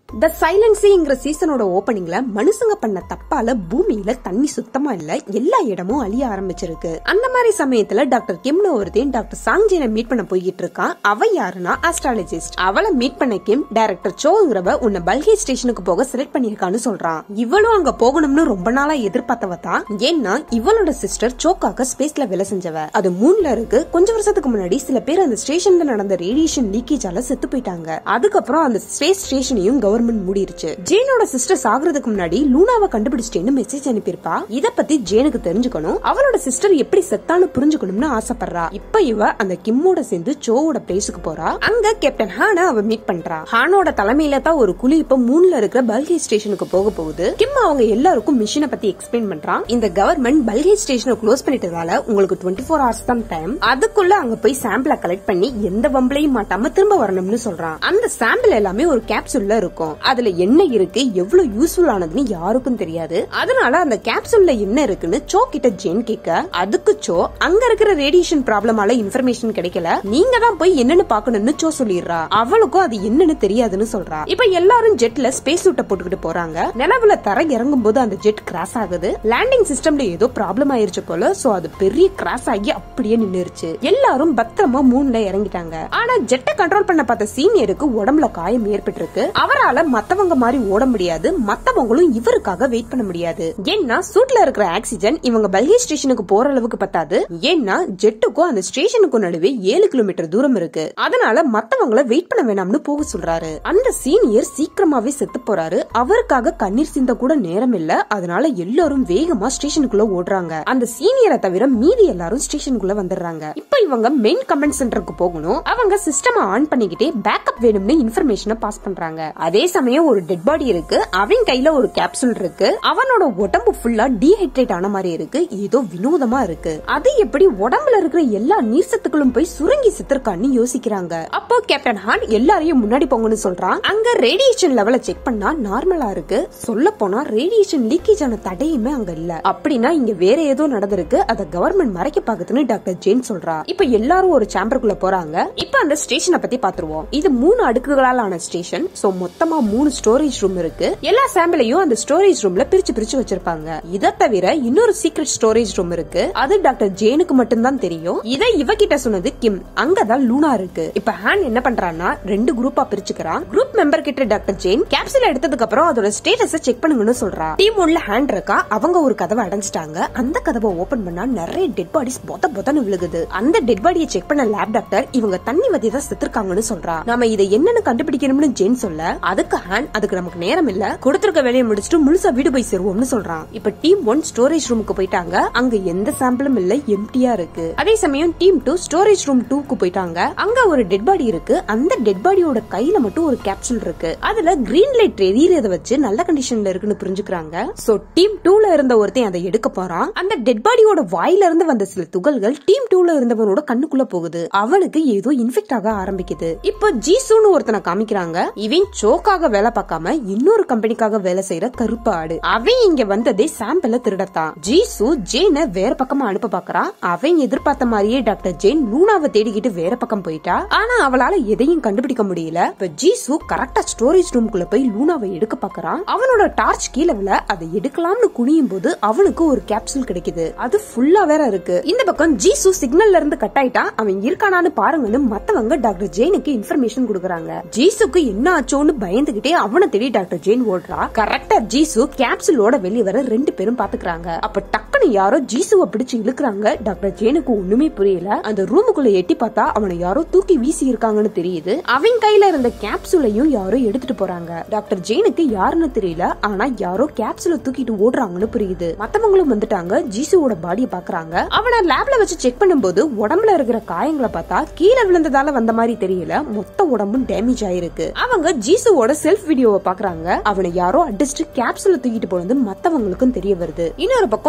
த சைலன்சிங்கிற சீசனோட ஓபனிங்ல மனுஷங்க பண்ண தப்பால பூமியில தண்ணி சுத்தமா இல்ல எல்லா இடமும் அழிய ஆரம்பிச்சிருக்கு அந்த மாதிரி சமயத்துல டாக்டர் கிம்னு ஒருத்தையும் டாக்டர் சாங்ஜினை மீட் பண்ண போய்கிட்டு இருக்கான் அவ யாருன்னா ஆஸ்ட்ராலஜிஸ்ட் அவளை மீட் பண்ண கிம் டைரக்டர் சோங்கிறவ உன்னை பல்கே ஸ்டேஷனுக்கு போக செலக்ட் பண்ணிருக்கான்னு சொல்றான் இவளும் அங்க போகணும்னு ரொம்ப நாளா எதிர்பார்த்தவ தான் ஏன்னா இவளோட சிஸ்டர் சோக்காக ஸ்பேஸ்ல வேலை செஞ்சவ அது மூணுல இருக்கு கொஞ்ச வருஷத்துக்கு முன்னாடி சில பேர் அந்த ஸ்டேஷன்ல நடந்த ரேடியேஷன் லீக்கேஜால செத்து போயிட்டாங்க அதுக்கப்புறம் அந்த ஸ்பேஸ் ஸ்டேஷனையும் கவர்மெண்ட் மூடிருச்சு ஜேனோட சிஸ்டர் சாகுறதுக்கு முன்னாடி லூனாவை கண்டுபிடிச்சிட்டேன்னு மெசேஜ் அனுப்பியிருப்பா இத பத்தி ஜேனுக்கு தெரிஞ்சுக்கணும் அவளோட சிஸ்டர் எப்படி செத்தான்னு புரிஞ்சுக்கணும்னு ஆசைப்படுறா இப்ப இவ அந்த கிம்மோட சேர்ந்து சோவோட பிளேஸுக்கு போறா அங்க கேப்டன் ஹான அவ மீட் பண்றா ஹானோட தலைமையில தான் ஒரு குழு இப்ப மூணுல இருக்கிற பல்கே ஸ்டேஷனுக்கு போக போகுது கிம் அவங்க எல்லாருக்கும் மிஷினை பத்தி எக்ஸ்பிளைன் பண்றான் இந்த கவர்மெண்ட் பல்கே ஸ்டேஷனை க்ளோஸ் பண்ணிட்டதால உங்களுக்கு டுவெண்ட்டி ஃபோர் ஹவர்ஸ் தான் டைம் அதுக்குள்ள அங்க போய் சாம்பிள கலெக்ட் பண்ணி எந்த வம்பளையும் மாட்டாம திரும்ப வரணும்னு சொல்றான் அந்த சாம்பிள் எல்லாமே ஒரு கேப்சூல்ல இருக்கும் அதுல என்ன இருக்கு எவ்வளவு யூஸ்ஃபுல் ஆனதுன்னு யாருக்கும் தெரியாது அதனால அந்த கேப்சூல்ல என்ன இருக்குன்னு சோ கிட்ட ஜேன் கேட்க அதுக்கு சோ அங்க இருக்கிற ரேடியேஷன் ப்ராப்ளமால இன்ஃபர்மேஷன் கிடைக்கல நீங்க தான் போய் என்னன்னு பாக்கணும்னு சோ சொல்லிடுறா அவளுக்கும் அது என்னன்னு தெரியாதுன்னு சொல்றா இப்ப எல்லாரும் ஜெட்ல ஸ்பேஸ் சூட்டை போட்டுக்கிட்டு போறாங்க நிலவுல தர இறங்கும் போது அந்த ஜெட் கிராஸ் ஆகுது லேண்டிங் சிஸ்டம்ல ஏதோ ப்ராப்ளம் ஆயிருச்சு போல சோ அது பெரிய கிராஸ் ஆகி அப்படியே நின்னுருச்சு எல்லாரும் பத்திரமா மூணுல இறங்கிட்டாங்க ஆனா ஜெட்டை கண்ட்ரோல் பண்ண பார்த்த சீனியருக்கு உடம்புல காயம் ஏற்பட்டிருக்கு அவரால மத்தவங்க மாதிரி ஓட முடியாது மத்தவங்களும் இவருக்காக வெயிட் பண்ண முடியாது ஏன்னா சூட்ல இருக்கிற ஆக்சிஜன் இவங்க பல்கே ஸ்டேஷனுக்கு போற அளவுக்கு பத்தாது ஏன்னா ஜெட்டுக்கும் அந்த ஸ்டேஷனுக்கும் நடுவே ஏழு கிலோமீட்டர் தூரம் இருக்கு அதனால மத்தவங்கள வெயிட் பண்ண வேணாம்னு போக சொல்றாரு அந்த சீனியர் சீக்கிரமாவே செத்து போறாரு அவருக்காக கண்ணீர் சிந்த கூட நேரம் இல்ல அதனால எல்லாரும் வேகமா ஸ்டேஷனுக்குள்ள ஓடுறாங்க அந்த சீனியரை தவிர மீதி எல்லாரும் ஸ்டேஷனுக்குள்ள வந்துடுறாங்க இப்ப இவங்க மெயின் கமெண்ட் சென்டருக்கு போகணும் அவங்க சிஸ்டம் ஆன் பண்ணிக்கிட்டே பேக்கப் வேணும்னு இன்ஃபர்மேஷனை பாஸ் பண்றாங்க அதே சமயம் ஒரு டெட் பாடி இருக்கு அவன் கையில ஒரு கேப்சூல் இருக்கு அவனோட உடம்பு ஃபுல்லா டீஹைட்ரேட் ஆன மாதிரி இருக்கு ஏதோ வினோதமா இருக்கு அது எப்படி உடம்புல இருக்கிற எல்லா நீர் சத்துக்களும் போய் சுருங்கி சித்திருக்கான்னு யோசிக்கிறாங்க அப்போ கேப்டன் ஹான் எல்லாரையும் முன்னாடி போங்கன்னு சொல்றான் அங்க ரேடியேஷன் லெவல செக் பண்ணா நார்மலா இருக்கு சொல்ல போனா ரேடியேஷன் லீக்கேஜ் ஆன தடையுமே அங்க இல்ல அப்படின்னா இங்க வேற ஏதோ நடந்திருக்கு அத கவர்மெண்ட் மறைக்க பாக்குதுன்னு டாக்டர் ஜெயின் சொல்றா இப்ப எல்லாரும் ஒரு சேம்பருக்குள்ள போறாங்க இப்ப அந்த ஸ்டேஷனை பத்தி பாத்துருவோம் இது மூணு அடுக்குகளால் ஆன ஸ்டேஷன் சோ மொத்தமா மூணு ஸ்டோரேஜ் ரூம் இருக்கு எல்லா சாம்பிளையும் அந்த ஸ்டோரேஜ் ரூம்ல பிரிச்சு பிரிச்சு வச்சிருப்பாங்க இத தவிர இன்னொரு சீக்ரெட் ஸ்டோரேஜ் ரூம் இருக்கு அது டாக்டர் ஜேனுக்கு மட்டும்தான் தெரியும் இதை இவகிட்ட சொன்னது கிம் அங்கதான் லூனா இருக்கு இப்ப ஹேன் என்ன பண்றான்னா ரெண்டு குரூப்பா பிரிச்சுக்கிறான் குரூப் மெம்பர் கிட்ட டாக்டர் ஜேன் கேப்சூல் எடுத்ததுக்கு அப்புறம் அதோட ஸ்டேட்டஸ செக் பண்ணுங்கன்னு சொல்றா டீம் ஒன்ல ஹேண்ட் இருக்கா அவங்க ஒரு கதவை அடைஞ்சிட்டாங்க அந்த கதவை ஓபன் பண்ணா நிறைய டெட் பாடிஸ் பொத பொதன்னு விழுகுது அந்த டெட் பாடியை செக் பண்ண லேப் டாக்டர் இவங்க தண்ணி வத்தி தான் செத்துருக்காங்கன்னு சொல்றா நாம இதை என்னன்னு கண்டுபிடிக்கணும்னு ஜேன் சொல்ல அதுக்கு ஹேண்ட் அதுக்கு நமக்கு நேரம் இல்ல கொடுத்திருக்க வேலையை முடிச்சுட்டு முழுசா வீடு போய் சேருவோம்னு சொல்றான் இப்ப டீம் ஒன் ஸ்டோரேஜ் ரூமுக்கு போயிட்டாங்க அங்க எந்த சாம்பிளும் இல்ல எம்டியா இருக்கு அதே சமயம் டீம் டூ ஸ்டோரேஜ் ரூம் டூக்கு போயிட்டாங்க அங்க ஒரு டெட் பாடி இருக்கு அந்த டெட் பாடியோட கையில மட்டும் ஒரு கேப்சூல் இருக்கு அதுல கிரீன் லைட் எரியறத வச்சு நல்ல கண்டிஷன்ல இருக்குன்னு புரிஞ்சுக்கிறாங்க சோ டீம் டூல இருந்த ஒருத்தன் அதை எடுக்க போறான் அந்த டெட் பாடியோட வாயில இருந்து வந்த சில துகள்கள் டீம் டூல இருந்தவனோட கண்ணுக்குள்ள போகுது அவனுக்கு ஏதோ இன்ஃபெக்ட் ஆக ஆரம்பிக்குது இப்போ ஜீசுன்னு ஒருத்தனை காமிக்கிறாங்க இவன் சோக்காக வேலை பார்க்காம இன்னொரு கம்பெனிக்காக வேலை செய்யற கருப்பு ஆடு அவன் இங்க வந்ததே சாம்பிள திருடத்தான் ஜீசு ஜேன வேற பக்கமா அனுப்ப பாக்குறான் அவன் எதிர்பார்த்த மாதிரியே டாக்டர் ஜேன் லூனாவை தேடிக்கிட்டு வேற பக்கம் போயிட்டா ஆனா அவளால எதையும் கண்டுபிடிக்க முடியல இப்ப ஜீசு கரெக்டா ஸ்டோரேஜ் ரூம்குள்ள போய் லூனாவை எடுக்க பாக்குறான் அவனோட டார்ச் கீழே விழ அதை எடுக்கலாம்னு குனியும் போது அவனுக்கு ஒரு கேப்சூல் கிடைக்குது அது ஃபுல்லா வேற இருக்கு இந்த பக்கம் ஜீசு சிக்னல்ல இருந்து கட் ஆயிட்டான் அவன் இருக்கானான்னு பாருங்கன்னு மத்தவங்க டாக்டர் ஜெயினுக்கு இன்ஃபர்மேஷன் கொடுக்குறாங்க ஜீசுக்கு என்ன ஆச்சோன்னு பயந்துகிட்டே அவனை தேடி டாக்டர் ஜெயின் ஓடுறா கரெக்டா ஜீசு கேப்சூலோட வெளிய வர ரெண்டு பேரும் பாத்துக்கிறாங்க அப்ப டக்குன்னு யாரோ ஜீசுவை பிடிச்சு இழுக்குறாங்க டாக்டர் ஜெயினுக்கு ஒண்ணுமே புரியல அந்த ரூமுக்குள்ள எட்டி பார்த்தா அவனை யாரோ தூக்கி வீசி இருக்காங்கன்னு தெரியுது அவன் கையில இருந்த கேப்சூலையும் யாரோ எடுத்துட்டு போறாங்க டாக்டர் ஜெயினுக்கு யாருன்னு தெரியல ஆனா யாரோ கேப்சூலை தூக்கிட்டு ஓடுறாங்கன்னு புரியுது மத்தவங்களும் வந்துட்டாங்க ஜீசுவோட பாடியை பாக்குறாங்க அவனை லேப்ல வச்சு செக் பண்ணும்போது உடம்புல இருக்கிற காயங்களை பார்த்தா கீழே விழுந்ததால வந்த மாதிரி தெரியல மொத்த உடம்பும் டேமேஜ் ஆயிருக்கு அவங்க ஜீசுவோட செல்ஃப் வீடியோவை பாக்குறாங்க அவனை யாரோ அடிச்சுட்டு கேப்சூல தூக்கிட்டு போனது மத்தவங்களுக்கும் தெரிய வருது இன்னொரு பக்கம் இன்ஃபெக்ட்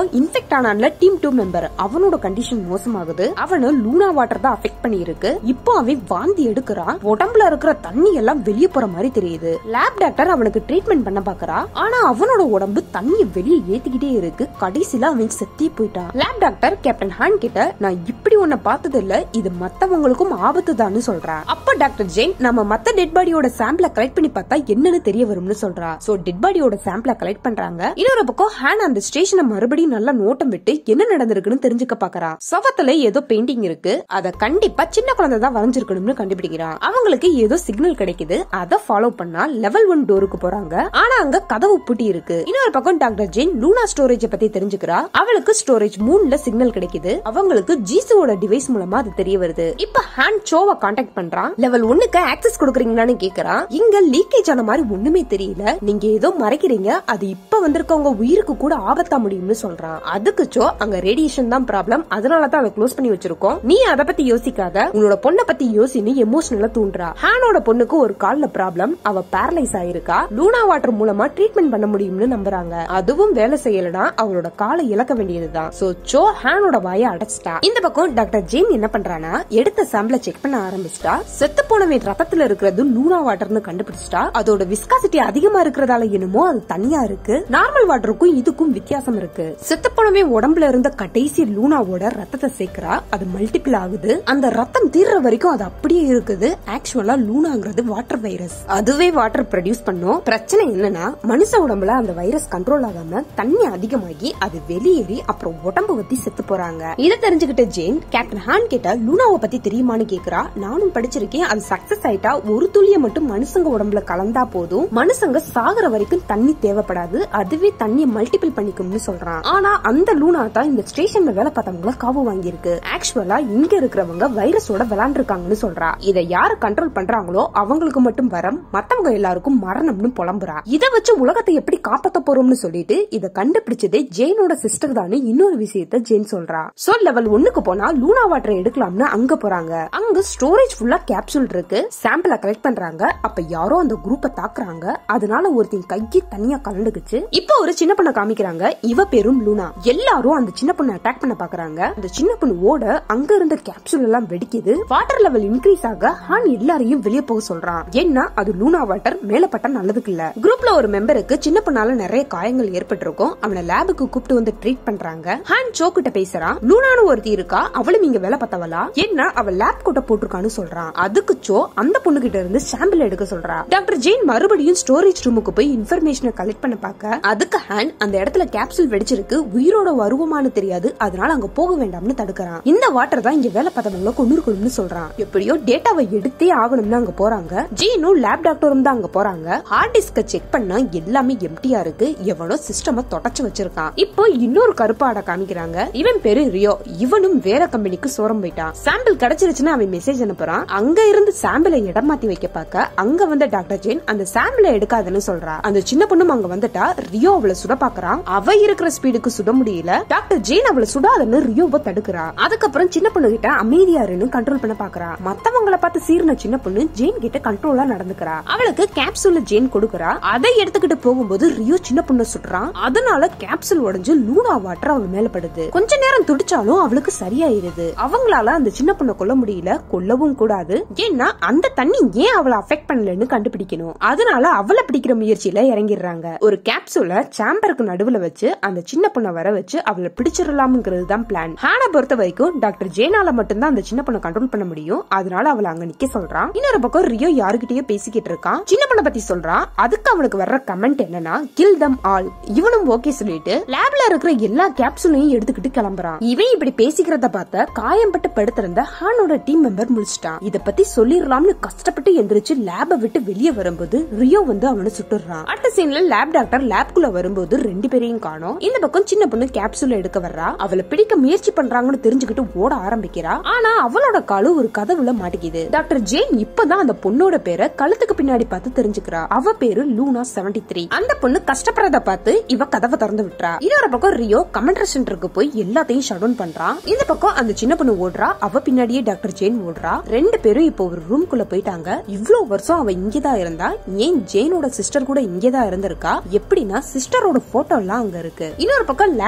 செலக்ட் ஆனான்ல டீம் டூ மெம்பர் அவனோட கண்டிஷன் மோசமாகுது அவனு லூனா வாட்டர் தான் அஃபெக்ட் பண்ணி இருக்கு இப்போ அவன் வாந்தி எடுக்கிறான் உடம்புல இருக்கிற தண்ணி எல்லாம் வெளியே போற மாதிரி தெரியுது லேப் டாக்டர் அவனுக்கு ட்ரீட்மெண்ட் பண்ண பாக்குறா ஆனா அவனோட உடம்பு தண்ணியை வெளியே ஏத்திக்கிட்டே இருக்கு கடைசியில அவன் செத்தே போயிட்டான் லேப் டாக்டர் கேப்டன் ஹான் கிட்ட நான் இப்படி ஒன்ன பார்த்தது இல்ல இது மத்தவங்களுக்கும் ஆபத்து தான் சொல்றா அப்ப டாக்டர் ஜெயின் நம்ம மத்த டெட் பாடியோட சாம்பிள கலெக்ட் பண்ணி பார்த்தா என்னன்னு தெரிய வரும்னு சொல்றா சோ டெட் பாடியோட சாம்பிள கலெக்ட் பண்றாங்க இன்னொரு பக்கம் ஹேன் அந்த ஸ்டேஷனை மறுபடியும் நல்லா நோட்டம் விட்டு என்ன நடந்திருக்குன்னு தெரிஞ்சுக்க பாக்குறா சவத்துல ஏதோ பெயிண்டிங் இருக்கு அத கண்டிப்பா சின்ன குழந்தை தான் வரைஞ்சிருக்கணும்னு கண்டுபிடிக்கிறான் அவங்களுக்கு ஏதோ சிக்னல் கிடைக்குது அத ஃபாலோ பண்ணா லெவல் ஒன் டோருக்கு போறாங்க ஆனா அங்க கதவு பூட்டி இருக்கு இன்னொரு பக்கம் டாக்டர் ஜெயின் லூனா ஸ்டோரேஜ் பத்தி தெரிஞ்சுக்கிறா அவளுக்கு ஸ்டோரேஜ் மூணுல சிக்னல் கிடைக்குது அவங்களுக்கு ஜீசுவோட டிவைஸ் மூலமா அது தெரிய வருது இப்ப ஹேண்ட் சோவை காண்டாக்ட் பண்றான் லெவல் ஒன்னுக்கு ஆக்சஸ் கொடுக்குறீங்களான்னு கேக்குறான் இங்க லீக்கேஜ் ஆன மாதிரி ஒண்ணுமே தெரியல நீங்க ஏதோ மறைக்கிறீங்க அது இப்ப வந்திருக்கவங்க உயிருக்கு கூட ஆபத்தா முடியும்னு சொல்றான் அதுக்கு சோ அங்க ரேடியேஷன் தான் ப்ராப்ளம் அதனால தான் அதை க்ளோஸ் பண்ணி வச்சிருக்கோம் நீ அத பத்தி யோசிக்காத உன்னோட பொண்ணை பத்தி யோசின்னு எமோஷனலா தூண்டுறா ஹேனோட பொண்ணுக்கு ஒரு கால்ல ப்ராப்ளம் அவ பேரலைஸ் ஆயிருக்கா லூனா வாட்டர் மூலமா ட்ரீட்மெண்ட் பண்ண முடியும்னு நம்புறாங்க அதுவும் வேலை செய்யலனா அவளோட காலை இழக்க வேண்டியதுதான் சோ சோ ஹேனோட வாயை அடைச்சிட்டா இந்த பக்கம் டாக்டர் ஜேன் என்ன பண்றானா எடுத்த சாம்பிள செக் பண்ண ஆரம்பிச்சிட்டா செத்து போனவன் ரத்தத்துல இருக்கிறது லூனா வாட்டர்னு கண்டுபிடிச்சிட்டா அதோட விஸ்காசிட்டி அதிகமா இருக்கிறதால என்னமோ அது தனியா இருக்கு நார்மல் வாட்டருக்கும் இதுக்கும் வித்தியாசம் இருக்கு செத்து போனவன் உடம்புல இருந்த கடைசி லூனாவோட ரத்தத்தை சேர்க்கிறா அது மல்டிபிள் ஆகுது அந்த ரத்தம் தீர்ற வரைக்கும் அது அப்படியே இருக்குது ஆக்சுவலா லூனாங்கிறது வாட்டர் வைரஸ் அதுவே வாட்டர் ப்ரொடியூஸ் பண்ணும் பிரச்சனை என்னன்னா மனுஷ உடம்புல அந்த வைரஸ் கண்ட்ரோல் ஆகாம தண்ணி அதிகமாகி அது வெளியேறி அப்புறம் உடம்பு வத்தி செத்து போறாங்க இதை தெரிஞ்சுக்கிட்ட ஜேன் கேப்டன் ஹான் கிட்ட லூனாவை பத்தி தெரியுமான்னு கேக்குறா நானும் படிச்சிருக்கேன் அது சக்சஸ் ஆயிட்டா ஒரு துளிய மட்டும் மனுஷங்க உடம்புல கலந்தா போதும் மனுஷங்க சாகுற வரைக்கும் தண்ணி தேவைப்படாது அதுவே தண்ணியை மல்டிபிள் பண்ணிக்கும்னு சொல்றான் ஆனா அந்த லூனா தான் இந்த ஸ்டேஷன்ல வேலை பார்த்தவங்கள காவு வாங்கியிருக்கு ஆக்சுவலா இங்க இருக்கிறவங்க வைரஸோட விளாண்டுருக்காங்கன்னு சொல்றா இதை யாரு கண்ட்ரோல் பண்றாங்களோ அவங்களுக்கு மட்டும் வரம் மத்தவங்க எல்லாருக்கும் மரணம்னு புலம்புறா இத வச்சு உலகத்தை எப்படி காப்பாத்த போறோம்னு சொல்லிட்டு இத கண்டுபிடிச்சதே ஜெயினோட சிஸ்டர் தானே இன்னொரு விஷயத்த ஜெயின் சொல்றா சோ லெவல் ஒண்ணுக்கு போனா லூனா வாட்டர் எடுக்கலாம்னு அங்க போறாங்க அங்க ஸ்டோரேஜ் ஃபுல்லா கேப்சூல் இருக்கு சாம்பிள கலெக்ட் பண்றாங்க அப்ப யாரோ அந்த குரூப்ப தாக்குறாங்க அதனால ஒருத்தன் கைக்கு தனியா கலந்துக்குச்சு இப்போ ஒரு சின்ன பொண்ண காமிக்கிறாங்க இவ பேரும் லூனா எல்லாரும் அந்த சின்ன பொண்ணை அட்டாக் பண்ண பாக்குறாங்க அந்த சின்ன பொண்ணு ஓட அங்க இருந்த கேப்சூல் எல்லாம் வெடிக்குது வாட்டர் லெவல் இன்க்ரீஸ் ஆக ஹான் எல்லாரையும் வெளியே போக சொல்றான் ஏன்னா அது லூனா வாட்டர் மேல பட்டா நல்லதுக்கு இல்ல குரூப்ல ஒரு மெம்பருக்கு சின்ன பொண்ணால நிறைய காயங்கள் ஏற்பட்டிருக்கும் அவனை லேபுக்கு கூப்பிட்டு வந்து ட்ரீட் பண்றாங்க ஹான் சோ கிட்ட பேசுறான் லூனானு ஒருத்தி இருக்கா அவளும் இங்க வேலை பார்த்தவளா என்ன அவ லேப் கூட்ட போட்டிருக்கான்னு சொல்றான் அதுக்கு சோ அந்த பொண்ணு கிட்ட இருந்து சாம்பிள் எடுக்க சொல்றா டாக்டர் ஜெயின் மறுபடியும் ஸ்டோரேஜ் ரூமுக்கு போய் இன்ஃபர்மேஷனை கலெக்ட் பண்ண பார்க்க அதுக்கு ஹேண்ட் அந்த இடத்துல கேப்சூல் வெடிச்சிருக்கு உயிரோட வருவமானு தெரியாது அதனால அங்க போக வேண்டாம்னு தடுக்கிறான் இந்த வாட்டர் தான் இங்க வேலை பார்த்தவங்கள கொண்டு இருக்கணும்னு சொல்றான் எப்படியோ டேட்டாவை எடுத்தே ஆகணும்னு அங்க போறாங்க ஜீனும் லேப் டாக்டரும் தான் அங்க போறாங்க ஹார்ட் டிஸ்க செக் பண்ணா எல்லாமே எம்டியா இருக்கு எவனோ சிஸ்டம தொடச்சு வச்சிருக்கான் இப்போ இன்னொரு கருப்பாட காமிக்கிறாங்க இவன் பேரு ரியோ இவனும் வேற கம்பெனிக்கு சோரம் போயிட்டான் சாம்பிள் கிடைச்சிருச்சுன்னு அவன் மெசேஜ் அனுப்புறான் அங்க இருந்து சாம்பிளை இடம் மாத்தி வைக்க பார்க்க அங்க வந்த டாக்டர் ஜெயின் அந்த சாம்பிளை எடுக்காதுன்னு சொல்றா அந்த சின்ன பொண்ணும் அங்க வந்துட்டா ரியோ அவளை சுட பாக்குறான் அவ இருக்கிற ஸ்பீடுக்கு சுட முடியல டாக்டர் ஜெயின் அவளை சுடாதுன்னு ரியோவை தடுக்கிறா அதுக்கப்புறம் சின்ன பொண்ணு கிட்ட அமைதியா இருந்து கண்ட்ரோல் பண்ண பாக்குறா மத்தவங்கள பார்த்து சீர்ன சின்ன பொண்ணு ஜெயின் கிட்ட கண்ட்ரோலா நடந்துக்கிறா அவளுக்கு கேப்சூல்ல ஜெயின் கொடுக்கறா அதை எடுத்துக்கிட்டு போகும்போது ரியோ சின்ன பொண்ணு சுடுறான் அதனால கேப்சூல் உடைஞ்சு லூனா வாட்டர் அவள் மேல படுது கொஞ்ச நேரம் துடிச்சாலும் அவளுக்கு சரியாயிருது அவங்களால அந்த சின்ன பொண்ணை கொல்ல முடியல கொல்லவும் கூடாது ஏன்னா அந்த தண்ணி ஏன் அவளை அஃபெக்ட் பண்ணலன்னு கண்டுபிடிக்கணும் அதனால அவளை பிடிக்கிற முயற்சியில இறங்கிடுறாங்க ஒரு கேப்சூல சாம்பருக்கு நடுவுல வச்சு அந்த சின்ன பொண்ணை வர வச்சு அவளை பிடிச்சிடலாம்ங்கிறது தான் பிளான் ஹானா பொறுத்த வரைக்கும் டாக்டர் ஜேனால மட்டும்தான் அந்த சின்ன பொண்ணை கண்ட்ரோல் பண்ண முடியும் அதனால அவளை அங்க நிக்க சொல்றான் இன்னொரு பக்கம் ரியோ யாருகிட்டயோ பேசிக்கிட்டு இருக்கான் சின்ன பொண்ணை பத்தி சொல்றான் அதுக்கு அவனுக்கு வர்ற கமெண்ட் என்னன்னா கில் தம் ஆல் இவனும் ஓகே சொல்லிட்டு லேப்ல இருக்கிற எல்லா கேப்சூலையும் எடுத்துக்கிட்டு கிளம்புறான் இவன் இப்படி பேசிக்கிறத பார்த்த காயம்பட்டு படுத்திருந்த ஹானோட டீம் மெம்பர் முடிச்சிட்டான் இத பத்தி சொல்லிடலாம்னு கஷ்டப்பட்டு எந்திரிச்சு லேப விட்டு வெளியே வரும்போது ரியோ வந்து அவனை சுட்டுறான் அடுத்த சீன்ல லேப் டாக்டர் லேப்குள்ள வரும்போது ரெண்டு பேரையும் காணோம் இந்த பக்கம் சின்ன பொண்ணு கேப்சூல் எடுக்க வர்றா அவளை பிடிக்க முயற்சி பண்றாங்கன்னு தெரிஞ்சுக்கிட்டு ஓட ஆரம்பிக்கிறா ஆனா அவளோட காலு ஒரு கதவுல மாட்டிக்குது டாக்டர் ஜேன் இப்பதான் அந்த பொண்ணோட பேரை கழுத்துக்கு பின்னாடி பார்த்து தெரிஞ்சுக்கிறா அவ பேரு லூனா செவன்டி த்ரீ அந்த பொண்ணு கஷ்டப்படுறத பார்த்து இவ கதவை திறந்து விட்டுறா இன்னொரு பக்கம் ரியோ கமெண்ட்ரி சென்டருக்கு போய் எல்லாத்தையும் ஷட் டவுன் பண்றான் இந்த பக்கம் அந்த சின்ன பொண்ணு ஓடுறா அவ பின்னாடியே டாக்டர் ஜெயின் ஓடுறா ரெண்டு பேரும் இப்போ ஒரு ரூம்குள்ள போயிட்டாங்க இவ்ளோ வருஷம் அவ இங்கதான் இருந்தா ஏன் ஜெயினோட சிஸ்டர் கூட இங்கதான் இருந்திருக்கா எப்படின்னா சிஸ்டரோட போட்டோ எல்லாம் அங்க இருக்கு இன்னொரு பக்கம் லேப்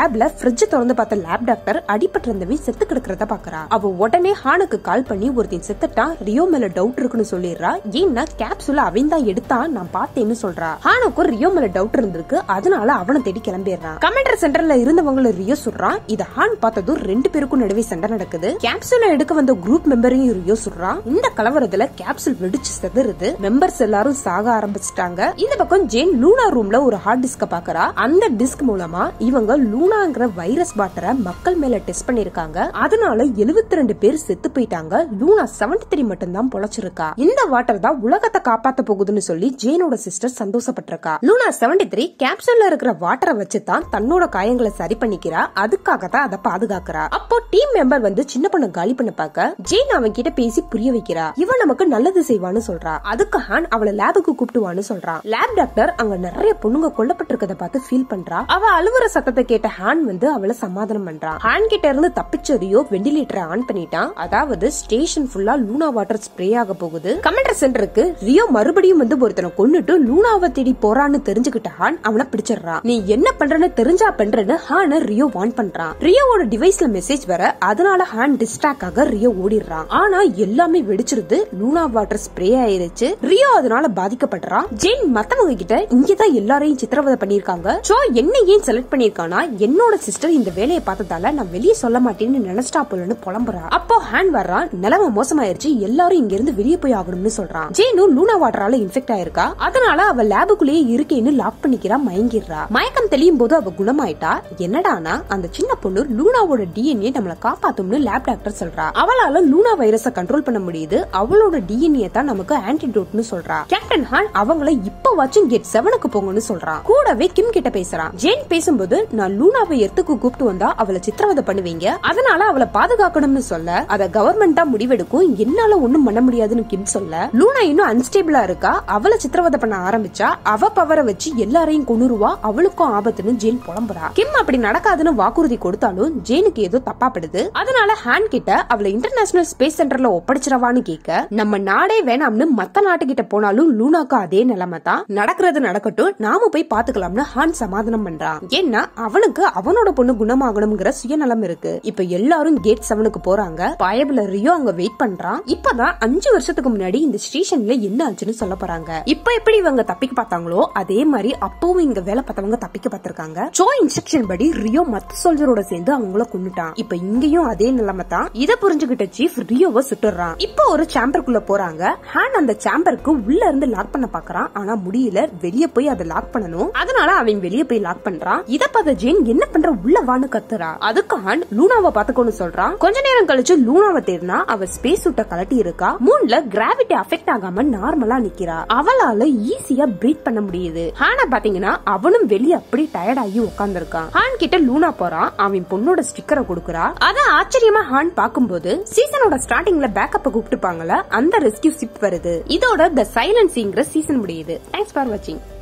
லேப்ல ஃப்ரிட்ஜ் திறந்து பார்த்த லேப் டாக்டர் அடிபட்டு இருந்தவன் செத்து கிடக்கிறத பாக்குறா அவ உடனே ஹானுக்கு கால் பண்ணி ஒருத்தன் செத்துட்டான் ரியோ மேல டவுட் இருக்குன்னு சொல்லிடுறா ஏன்னா கேப்சூல அவன் தான் எடுத்தான் நான் பார்த்தேன்னு சொல்றா ஹானுக்கும் ரியோ மேல டவுட் இருந்திருக்கு அதனால அவனை தேடி கிளம்பிடுறான் கமெண்டர் சென்டர்ல இருந்தவங்கள ரியோ சொல்றான் இத ஹான் பார்த்ததும் ரெண்டு பேருக்கும் நடுவே சண்டை நடக்குது கேப்சூல எடுக்க வந்த குரூப் மெம்பரையும் ரியோ சொல்றான் இந்த கலவரத்துல கேப்சூல் வெடிச்சு செதறுது மெம்பர்ஸ் எல்லாரும் சாக ஆரம்பிச்சிட்டாங்க இந்த பக்கம் ஜேன் லூனா ரூம்ல ஒரு ஹார்ட் டிஸ்க பாக்குறா அந்த டிஸ்க் மூலமா இவங்க லூனாங்கிற வைரஸ் வாட்டரை மக்கள் மேல டெஸ்ட் பண்ணிருக்காங்க அதனால 72 ரெண்டு பேர் செத்து போயிட்டாங்க லூனா 73 த்ரீ மட்டும் தான் பொழைச்சிருக்கா இந்த வாட்டர் தான் உலகத்தை காப்பாத்த போகுதுன்னு சொல்லி ஜேனோட சிஸ்டர் சந்தோஷப்பட்டிருக்கா லூனா 73 த்ரீ கேப்சூல்ல இருக்கிற வாட்டரை வச்சு தான் தன்னோட காயங்களை சரி பண்ணிக்கிறா அதுக்காக தான் அதை பாதுகாக்கிறா அப்போ டீம் மெம்பர் வந்து சின்ன பொண்ணு காலி பண்ண பார்க்க ஜேன் அவன் கிட்ட பேசி புரிய வைக்கிறா இவன் நமக்கு நல்லது செய்வான்னு சொல்றா அதுக்கு ஹான் அவளை லேபுக்கு கூப்பிட்டுவான்னு சொல்றான் லேப் டாக்டர் அங்க நிறைய பொண்ணுங்க கொல்லப்பட்டிருக்கத பார்த்து ஃபீல் பண்றா அவ அழுவுற சத்தத்தை கேட்ட ஹான் வந்து அவளை சமாதானம் பண்றான் ஹான் கிட்ட இருந்து தப்பிச்ச ரியோ வெண்டிலேட்டரை ஆன் பண்ணிட்டான் அதாவது ஸ்டேஷன் ஃபுல்லா லூனா வாட்டர் ஸ்ப்ரே ஆக போகுது கமெண்டர் சென்டருக்கு ரியோ மறுபடியும் வந்து ஒருத்தனை கொன்னுட்டு லூனாவை தேடி போறான்னு தெரிஞ்சுக்கிட்ட ஹான் அவனை பிடிச்சிடுறான் நீ என்ன பண்றன்னு தெரிஞ்சா பண்றன்னு ஹான ரியோ வான் பண்றான் ரியோவோட டிவைஸ்ல மெசேஜ் வர அதனால ஹான் டிஸ்ட்ராக்ட் ஆக ரியோ ஓடிடுறான் ஆனா எல்லாமே வெடிச்சிருது லூனா வாட்டர் ஸ்ப்ரே ஆயிருச்சு ரியோ அதனால பாதிக்கப்படுறான் ஜெயின் மத்தவங்க கிட்ட இங்கதான் எல்லாரையும் சித்திரவதை பண்ணிருக்காங்க சோ என்ன ஏன் செலக்ட் பண்ணிருக்கானா என்னோட சிஸ்டர் இந்த வேலையை பார்த்ததால நான் வெளியே சொல்ல மாட்டேன்னு நினைச்சிட்டா போலன்னு புலம்புறா அப்போ ஹேண்ட் வர்றான் நிலைமை மோசமாயிருச்சு எல்லாரும் இங்க இருந்து வெளியே போய் ஆகணும்னு சொல்றான் ஜெயினும் லூனா வாட்டரால இன்ஃபெக்ட் ஆயிருக்கா அதனால அவ லேபுக்குள்ளேயே இருக்கேன்னு லாக் பண்ணிக்கிறா மயங்கிடுறா மயக்கம் தெளியும் போது அவ குணமாயிட்டா என்னடானா அந்த சின்ன பொண்ணு லூனாவோட டிஎன்ஏ நம்மள காப்பாத்தும்னு லேப் டாக்டர் சொல்றா அவளால லூனா வைரஸ கண்ட்ரோல் பண்ண முடியுது அவளோட டிஎன்ஏ தான் நமக்கு ஆன்டிடோட்னு சொல்றா கேப்டன் ஹான் அவங்கள இப்ப வாச்சும் கேட் செவனுக்கு போங்கன்னு சொல்றான் கூடவே கிம் கிட்ட பேசுறான் ஜேன் பேசும்போது நான் லூனாவை எர்த்துக்கு கூப்பிட்டு வந்தா அவளை சித்திரவதை பண்ணுவீங்க அதனால அவளை பாதுகாக்கணும்னு சொல்ல அத கவர்மெண்டா முடிவெடுக்கும் என்னால ஒண்ணும் பண்ண முடியாதுன்னு கிம் சொல்ல லூனா இன்னும் அன்ஸ்டேபிளா இருக்கா அவளை சித்திரவதை பண்ண ஆரம்பிச்சா அவ பவரை வச்சு எல்லாரையும் கொண்டுருவா அவளுக்கும் ஆபத்துன்னு ஜேன் புலம்புறா கிம் அப்படி நடக்காதுன்னு வாக்குறுதி கொடுத்தாலும் ஜேனுக்கு ஏதோ தப்பா படுது அதனால ஹேன் கிட்ட அவளை இன்டர்நேஷனல் ஸ்பேஸ் சென்டர்ல ஒப்படைச்சிடவான்னு கேட்க நம்ம நாடே வேணாம்னு மத்த நாட்டுகிட்ட போனாலும் லூனாக்கு அதே நிலைமை தான் நடக்கிறது நடக்கட்டும் நாம போய் பாத்துக்கலாம்னு ஹான் சமாதானம் பண்றான் ஏன்னா அவனுக்கு அவனோட பொண்ணு குணமாகணுங்கிற சுயநலம் இருக்கு இப்ப எல்லாரும் கேட் செவனுக்கு போறாங்க பயபுல ரியோ அங்க வெயிட் பண்றான் இப்பதான் அஞ்சு வருஷத்துக்கு முன்னாடி இந்த ஸ்டேஷன்ல என்ன ஆச்சுன்னு சொல்ல போறாங்க இப்ப எப்படி இவங்க தப்பிக்க பார்த்தாங்களோ அதே மாதிரி அப்பவும் இங்க வேலை பார்த்தவங்க தப்பிக்க பார்த்திருக்காங்க சோ இன்ஸ்ட்ரக்ஷன் படி ரியோ மத்த சோல்ஜரோட சேர்ந்து அவங்கள கொன்னுட்டான் இப்ப இங்கேயும் அதே நிலைமை தான் இத புரிஞ்சுகிட்ட சீஃப் ரியோவை சுட்டுறான் இப்போ ஒரு சாம்பருக்குள்ள போறாங்க ஹேன் அந்த சாம்பருக்கு உள்ள இருந்து லாக் பண்ண பாக்குறான் ஆனா முடியல வெளிய போய் அதை லாக் பண்ணணும் அதனால அவன் வெளிய போய் லாக் பண்றான் இத பார்த்த ஜேன் என்ன பண்ற உள்ள வான்னு கத்துறா அதுக்கு ஹான் லூனாவை பாத்துக்கோன்னு சொல்றான் கொஞ்ச நேரம் கழிச்சு லூனாவை தேடினா அவ ஸ்பேஸ் சூட்ட கலட்டி இருக்கா மூன்ல கிராவிட்டி அஃபெக்ட் ஆகாம நார்மலா நிக்கிறா அவளால ஈஸியா பிரீத் பண்ண முடியுது ஹான பாத்தீங்கன்னா அவனும் வெளிய அப்படி டயர்ட் ஆகி உட்கார்ந்திருக்கான் ஹான் கிட்ட லூனா போறான் அவன் பொண்ணோட ஸ்டிக்கரை கொடுக்கறா அத ஆச்சரியமா ஹான் பாக்கும்போது சீசனோட ஸ்டார்டிங்ல பேக்கப் கூப்பிட்டுப்பாங்கல்ல அந்த ரெஸ்கியூ சிப் வருது இதோட த சைலன்சிங்கிற சீசன் முடியுது தேங்க்ஸ் ஃபார் வாட்சிங்